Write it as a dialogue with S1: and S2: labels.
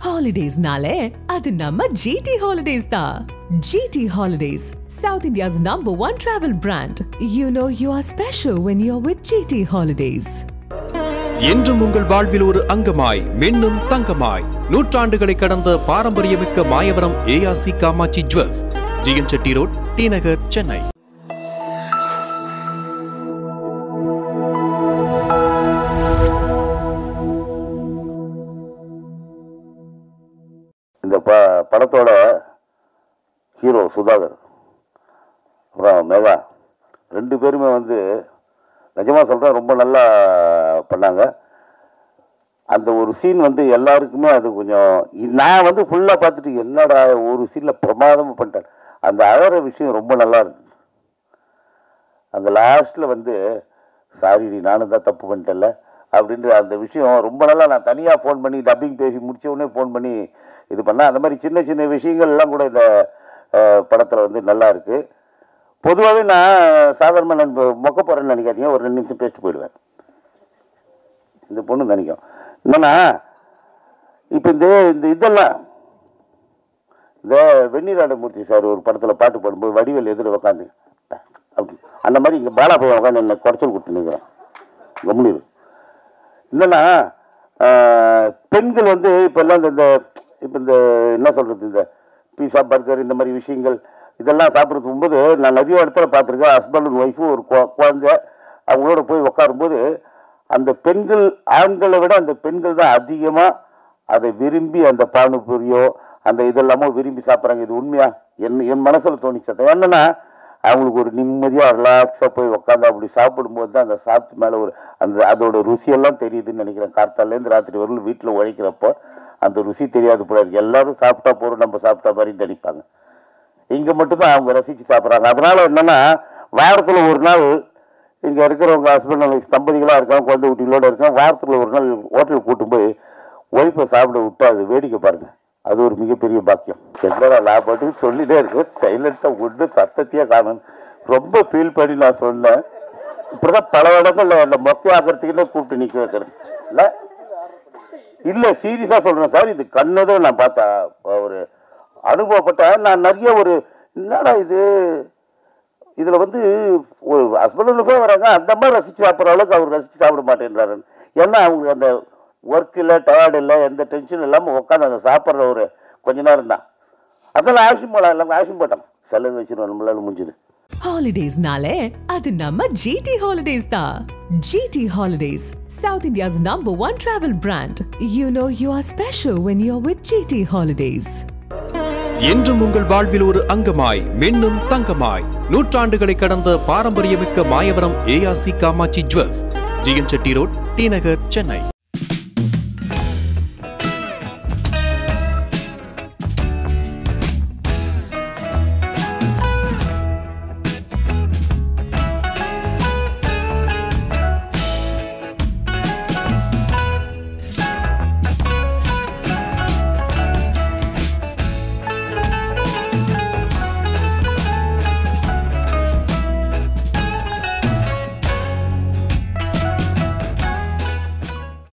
S1: ஹாலிடேஸ்னாலே அது நம்ம ஜிடி ஹாலிடேஸ் தான் GT holidays South India's number one travel brand you know you are special when you are with GT holidays
S2: என்றும் உங்கள் வாழ்வில் ஒரு அங்கமாய் மின்னும் தங்கமாய் நூற்றாண்டுகளை கடந்த பாரம்பரியமிக்க Mayavaram ARC Kamatchi jewels GN Chetty road T Nagar Chennai
S3: இந்த ப படத்தோட ஹீரோ சுதாகர் அப்புறம் மேகா ரெண்டு பேருமே வந்து நிஜமாக சொல்கிறேன் ரொம்ப நல்லா பண்ணாங்க அந்த ஒரு சீன் வந்து எல்லாருக்குமே அது கொஞ்சம் இ- நான் வந்து ஃபுல்லாக பார்த்துட்டு என்னடா ஒரு சீனில் பிரமாதமாக பண்ணிட்டேன் அந்த அழகிற விஷயம் ரொம்ப நல்லா இருக்கு அந்த லாஸ்ட்டில் வந்து சாரி நானும் தான் தப்பு பண்ணிட்டேன்ல அப்படின்ற அந்த விஷயம் ரொம்ப நல்லா நான் தனியாக ஃபோன் பண்ணி டப்பிங் பேசி முடிச்ச உடனே ஃபோன் பண்ணி இது பண்ணேன் அந்த மாதிரி சின்ன சின்ன விஷயங்கள் எல்லாம் கூட இந்த படத்தில் வந்து நல்லா இருக்குது பொதுவாகவே நான் சாதாரணமாக நான் மொக்க போகிறேன்னு நினைக்காதீங்க ஒரு ரெண்டு நிமிஷம் பேசிட்டு போயிடுவேன் இந்த பொண்ணு நினைக்கும் என்னன்னா இப்போ இந்த இந்த இதெல்லாம் இந்த வெந்நீராடமூர்த்தி சார் ஒரு படத்தில் பாட்டு பாடும்போது வடிவேல் எதிர உட்காந்து அப்படி அந்த மாதிரி இங்கே பாலா போய் உட்காந்து என்ன குறைச்சல் கொடுத்து நிற்கிறேன் கம்முனிரு என்னன்னா ஆஹ், பெண்கள் வந்து இப்போ எல்லாம் இந்த இப்போ இந்த என்ன சொல்கிறது இந்த பீஸா பர்கர் இந்த மாதிரி விஷயங்கள் இதெல்லாம் சாப்பிட்றதுக்கு போகும்போது நான் நிறைய இடத்துல பார்த்துருக்கேன் ஹஸ்பண்ட் அண்ட் ஒய்ஃபும் ஒரு குழ- குழந்தை அவங்களோட போய் உட்காரும்போது அந்த பெண்கள் ஆண்களை விட அந்த பெண்கள் தான் அதிகமாக அதை விரும்பி அந்த பானிபூரியோ அந்த இதெல்லாமோ விரும்பி சாப்பிட்றாங்க இது உண்மையா என் என் மனசில் தோணிச்சது என்னன்னா அவங்களுக்கு ஒரு நிம்மதியாக ரிலாக்ஸாக போய் உட்காந்து அப்படி சாப்பிடும்போது தான் அந்த சாப்பிட்டு மேலே ஒரு அந்த அதோட ருசியெல்லாம் தெரியுதுன்னு நினைக்கிறேன் கார்த்தாலேருந்து ராத்திரி வரலும் வீட்டில் உழைக்கிறப்போ அந்த ருசி தெரியாது போல இருக்கு எல்லாரும் சாப்பிட்டா போகிறோம் நம்ம சாப்பிட்டா மாதிரி நினைப்பாங்க இங்கே மட்டும்தான் அவங்க ரசித்து சாப்பிட்றாங்க அதனால என்னன்னா வாரத்தில் ஒரு நாள் இங்கே இருக்கிறவங்க ஹஸ்பண்ட் அண்ட் ஒய்ஃப் தம்பதிகளாக இருக்காங்க குழந்தை குட்டிகளோட இருக்காங்க வாரத்தில் ஒரு நாள் ஹோட்டலுக்கு கூட்டு போய் ஒய்ஃபை சாப்பிட விட்டு அது வேடிக்கை பாருங்க அது ஒரு மிகப்பெரிய பாக்கியம் என்னடா நான் பாட்டுக்கு சொல்லிட்டே இருக்கேன் சைலண்ட்டாக ஒன்று சத்தத்தையே காணும் ரொம்ப ஃபீல் பண்ணி நான் சொன்னேன் இப்படிதான் பல இடங்கள்ல இந்த மொக்கை ஆக்கிறதுக்குன்னே கூப்பிட்டு நிற்க வைக்கிறது இல்லை இல்லை சீரியஸாக சொல்கிறேன் சார் இது கண்ணதும் நான் பார்த்தேன் ஒரு அனுபவப்பட்டேன் நான் நிறைய ஒரு என்னடா இது இதில் வந்து ஒரு ஹஸ்பண்ட் வராங்க அந்த மாதிரி ரசித்து சாப்பிட்ற அளவுக்கு அவர் ரசித்து சாப்பிட மாட்டேன்றாரு ஏன்னா அவங்களுக்கு அந்த ஒர்க் இல்லை டயர்டு இல்லை எந்த டென்ஷன் இல்லாமல் உட்காந்து அந்த சாப்பிட்ற ஒரு கொஞ்ச நேரம் தான் அதெல்லாம் ஆக்ஷன் போடலாம் எல்லாம் ஆக்ஷன் போட்டோம் செலவு வச்சிருவோம் நம்மளால முடிஞ்சுது
S1: ஹாலிடேஸ்னாலே அது நம்ம ஜிடி ஹாலிடேஸ் தான் GT holidays South India's number one travel brand you know you are special when you are with GT holidays
S2: என்றும் உங்கள் வாழ்வில் ஒரு அங்கமாய் மின்னும் தங்கமாய் நூற்றாண்டுகளை கடந்த பாரம்பரியமிக்க Mayavaram ARC Kamatchi jewels GN Chetty road T Nagar Chennai